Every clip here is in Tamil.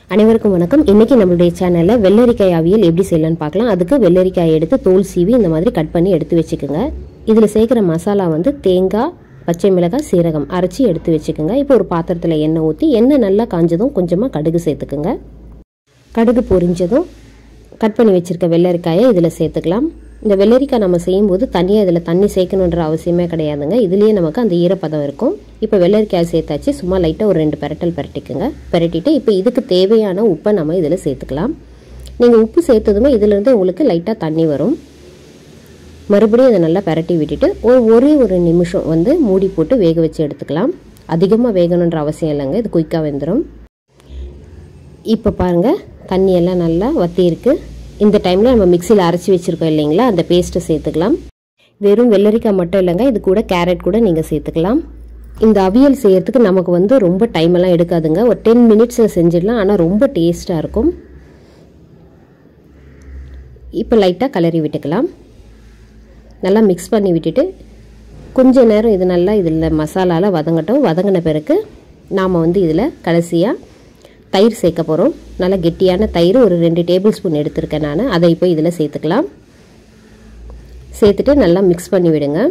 அனைவருக்கும் வணக்கம் இன்னைக்கு நம்மளுடைய சேனலில் வெள்ளரிக்காய் அவியல் எப்படி செய்யலாம்னு பார்க்கலாம் அதுக்கு வெள்ளரிக்காயை எடுத்து தோல் சீவி இந்த மாதிரி கட் பண்ணி எடுத்து வச்சுக்கோங்க இதில் சேர்க்குற மசாலா வந்து தேங்காய் பச்சை மிளகாய் சீரகம் அரைச்சி எடுத்து வச்சுக்கோங்க இப்போ ஒரு பாத்திரத்தில் எண்ணெய் ஊற்றி எண்ணெய் நல்லா காஞ்சதும் கொஞ்சமாக கடுகு சேர்த்துக்குங்க கடுகு பொரிஞ்சதும் கட் பண்ணி வச்சுருக்க வெள்ளரிக்காயை இதில் சேர்த்துக்கலாம் இந்த வெள்ளரிக்காய் நம்ம செய்யும்போது தனியாக இதில் தண்ணி சேர்க்கணுன்ற அவசியமே கிடையாதுங்க இதுலேயே நமக்கு அந்த ஈரப்பதம் இருக்கும் இப்போ வெள்ளரிக்காய் சேர்த்தாச்சு சும்மா லைட்டாக ஒரு ரெண்டு பெரட்டல் பெரட்டிக்குங்க பெரட்டிட்டு இப்போ இதுக்கு தேவையான உப்பை நம்ம இதில் சேர்த்துக்கலாம் நீங்கள் உப்பு சேர்த்ததுமே இதிலேருந்து உங்களுக்கு லைட்டாக தண்ணி வரும் மறுபடியும் இதை நல்லா பெரட்டி விட்டுட்டு ஒரு ஒரே ஒரு நிமிஷம் வந்து மூடி போட்டு வேக வச்சு எடுத்துக்கலாம் அதிகமாக வேகணுன்ற அவசியம் இல்லைங்க இது குயிக்காக வெந்துடும் இப்போ பாருங்கள் தண்ணியெல்லாம் நல்லா வத்தி இருக்கு இந்த டைமில் நம்ம மிக்சியில் அரைச்சி வச்சுருக்கோம் இல்லைங்களா அந்த பேஸ்ட்டை சேர்த்துக்கலாம் வெறும் வெள்ளரிக்காய் மட்டும் இல்லைங்க இது கூட கேரட் கூட நீங்கள் சேர்த்துக்கலாம் இந்த அவியல் செய்யறதுக்கு நமக்கு வந்து ரொம்ப டைம் எல்லாம் எடுக்காதுங்க ஒரு டென் மினிட்ஸில் செஞ்சிடலாம் ஆனால் ரொம்ப டேஸ்ட்டாக இருக்கும் இப்போ லைட்டாக கலரி விட்டுக்கலாம் நல்லா மிக்ஸ் பண்ணி விட்டுட்டு கொஞ்ச நேரம் இது நல்லா இதில் மசாலாவில் வதங்கட்டும் வதங்கின பிறகு நாம் வந்து இதில் கடைசியாக தயிர் சேர்க்க போகிறோம் நல்லா கெட்டியான தயிர் ஒரு ரெண்டு டேபிள் ஸ்பூன் எடுத்திருக்கேன் நான் அதை இப்போ இதில் சேர்த்துக்கலாம் சேர்த்துட்டு நல்லா மிக்ஸ் பண்ணி விடுங்க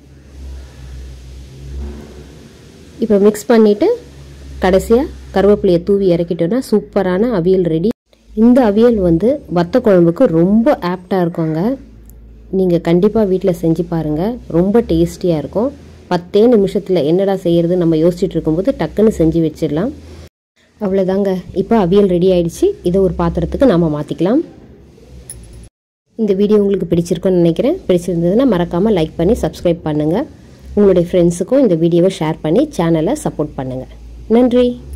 இப்போ மிக்ஸ் பண்ணிவிட்டு கடைசியாக கருவேப்பிலையை தூவி இறக்கிட்டோன்னா சூப்பரான அவியல் ரெடி இந்த அவியல் வந்து வத்த குழம்புக்கு ரொம்ப ஆப்டாக இருக்குங்க நீங்கள் கண்டிப்பாக வீட்டில் செஞ்சு பாருங்கள் ரொம்ப டேஸ்டியாக இருக்கும் பத்தே நிமிஷத்தில் என்னடா செய்கிறது நம்ம யோசிச்சுட்டு இருக்கும்போது டக்குன்னு செஞ்சு வச்சிடலாம் அவ்வளோதாங்க இப்போ அவியல் ரெடி ஆயிடுச்சு இதை ஒரு பாத்திரத்துக்கு நாம் மாற்றிக்கலாம் இந்த வீடியோ உங்களுக்கு பிடிச்சிருக்குன்னு நினைக்கிறேன் பிடிச்சிருந்ததுன்னா மறக்காமல் லைக் பண்ணி சப்ஸ்கிரைப் பண்ணுங்கள் உங்களுடைய ஃப்ரெண்ட்ஸுக்கும் இந்த வீடியோவை ஷேர் பண்ணி சேனலை சப்போர்ட் பண்ணுங்கள் நன்றி